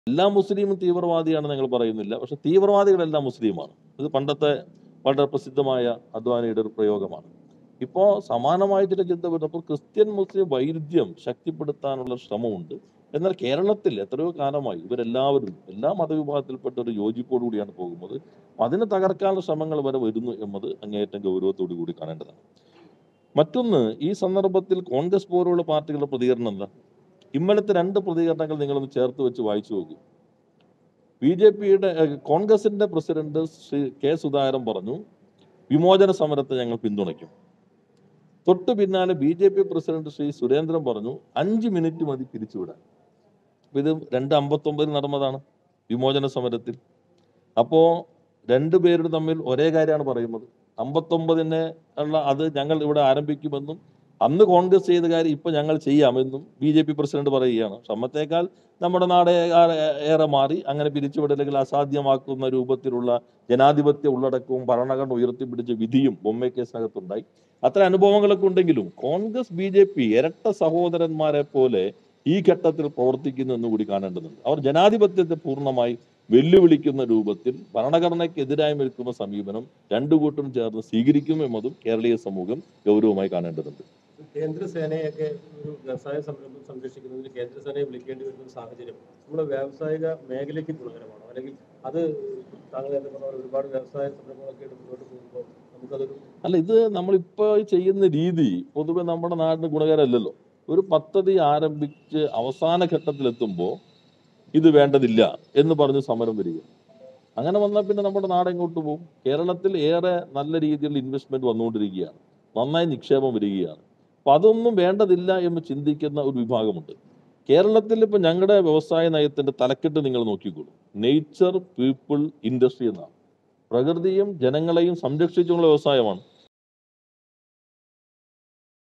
എല്ലാ മുസ്ലിമും തീവ്രവാദിയാണെന്ന് ഞങ്ങൾ പറയുന്നില്ല പക്ഷെ തീവ്രവാദികളെല്ലാം മുസ്ലിമാണ് ഇത് പണ്ടത്തെ വളരെ പ്രസിദ്ധമായ അദ്വാനിയുടെ ഒരു പ്രയോഗമാണ് ഇപ്പോൾ സമാനമായിട്ടുള്ള ചിന്ത വരുന്നപ്പോൾ ക്രിസ്ത്യൻ മുസ്ലിം വൈരുദ്ധ്യം ശക്തിപ്പെടുത്താനുള്ള ശ്രമമുണ്ട് എന്നാൽ കേരളത്തിൽ എത്രയോ കാലമായി ഇവരെല്ലാവരും എല്ലാ മതവിഭാഗത്തിൽപ്പെട്ട ഒരു യോജിപ്പോടുകൂടിയാണ് പോകുന്നത് അപ്പൊ അതിനെ തകർക്കാനുള്ള ശ്രമങ്ങൾ വരെ വരുന്നു എന്നത് അങ്ങേയറ്റം ഗൗരവത്തോടു കൂടി കാണേണ്ടതാണ് മറ്റൊന്ന് ഈ സന്ദർഭത്തിൽ കോൺഗ്രസ് പോലുള്ള പാർട്ടികളുടെ പ്രതികരണം എന്താ ഇന്നലത്തെ രണ്ട് പ്രതികരണങ്ങൾ നിങ്ങളൊന്ന് ചേർത്ത് വെച്ച് വായിച്ചു നോക്കൂ ബി ജെ പിയുടെ കോൺഗ്രസിന്റെ പ്രസിഡന്റ് ശ്രീ കെ സുധാകരൻ പറഞ്ഞു വിമോചന സമരത്തെ ഞങ്ങൾ പിന്തുണയ്ക്കും തൊട്ടു പിന്നാലെ B J P president Shri Surendran പറഞ്ഞു അഞ്ച് മിനിറ്റ് മതി പിരിച്ചുവിടാൻ അപ്പൊ ഇത് രണ്ട് അമ്പത്തൊമ്പതിൽ നടന്നതാണ് വിമോചന സമരത്തിൽ അപ്പോ രണ്ടുപേരും തമ്മിൽ ഒരേ കാര്യമാണ് പറയുന്നത് അമ്പത്തൊമ്പതിനെ ഉള്ള അത് ഞങ്ങൾ ഇവിടെ ആരംഭിക്കുമെന്നും അന്ന് കോൺഗ്രസ് ചെയ്ത കാര്യം ഇപ്പൊ ഞങ്ങൾ ചെയ്യാമെന്നും ബി ജെ പി പ്രസിഡന്റ് പറയുകയാണ് ശ്രമത്തേക്കാൾ നമ്മുടെ നാട് ഏറെ- ഏറെ മാറി അങ്ങനെ പിരിച്ചുവിടലുകൾ അസാധ്യമാക്കുന്ന രൂപത്തിലുള്ള ജനാധിപത്യ ഉള്ളടക്കവും ഭരണഘടന ഉയർത്തിപ്പിടിച്ച വിധിയും ബൊമ്മെ കേസിനകത്തുണ്ടായി അത്തരം അനുഭവങ്ങളൊക്കെ ഉണ്ടെങ്കിലും കോൺഗ്രസ് ബി ജെ പി ഇരട്ട സഹോദരന്മാരെ പോലെ ഈ ഘട്ടത്തിൽ പ്രവർത്തിക്കുന്നു എന്ന് കൂടി കാണേണ്ടതുണ്ട് അവർ ജനാധിപത്യത്തെ പൂർണ്ണമായി വെല്ലുവിളിക്കുന്ന രൂപത്തിൽ ഭരണഘടനയ്ക്കെതിരായി നിൽക്കുന്ന സമീപനം രണ്ടു കൂട്ടരും ചേർന്ന് സ്വീകരിക്കും എന്നതും കേരളീയ സമൂഹം ഗൗരവമായി കാണേണ്ടതുണ്ട് കേന്ദ്ര സേനയൊക്കെ ഒരു വ്യവസായ സംരംഭം സംരക്ഷിക്കുന്നതിന് കേന്ദ്ര സേനയെ വിളിക്കേണ്ടി വരുന്ന ഒരു സാഹചര്യം നമ്മുടെ വ്യാവസായിക മേഖലയ്ക്ക് ഗുണകരമാണോ അല്ലെങ്കിൽ അത് താങ്കൾ നേരത്തെ പറഞ്ഞ പോലെ ഒരുപാട് വ്യവസായ സംരംഭങ്ങളൊക്കെ ആയിട്ട് മുന്നോട്ട് പോകുമ്പോൾ നമുക്കതൊരു അല്ല ഇത് നമ്മളിപ്പോൾ ചെയ്യുന്ന രീതി പൊതുവെ നമ്മുടെ നാടിന് ഗുണകരമല്ലല്ലോ ഒരു പദ്ധതി ആരംഭിച്ച് അവസാന ഘട്ടത്തിലെത്തുമ്പോൾ ഇത് വേണ്ടതില്ല എന്ന് പറഞ്ഞ് സമരം വരിക അങ്ങനെ വന്നാൽ പിന്നെ നമ്മുടെ നാട് എങ്ങോട്ട് പോകും കേരളത്തിൽ ഏറെ നല്ല രീതിയിൽ ഇൻവെസ്റ്റ്മെന്റ് വന്നുകൊണ്ടിരിക്കുകയാണ് നന്നായി നിക്ഷേപം വരികയാണ് അപ്പൊ അതൊന്നും വേണ്ടതില്ല എന്ന് ചിന്തിക്കുന്ന ഒരു വിഭാഗമുണ്ട് കേരളത്തിൽ ഇപ്പൊ ഞങ്ങളുടെ വ്യവസായ നയത്തിന്റെ തലക്കെട്ട് നിങ്ങൾ നോക്കിക്കോളൂ നേച്ചർ പീപ്പിൾ ഇൻഡസ്ട്രി എന്നാണ് പ്രകൃതിയും ജനങ്ങളെയും സംരക്ഷിച്ചുള്ള വ്യവസായമാണ്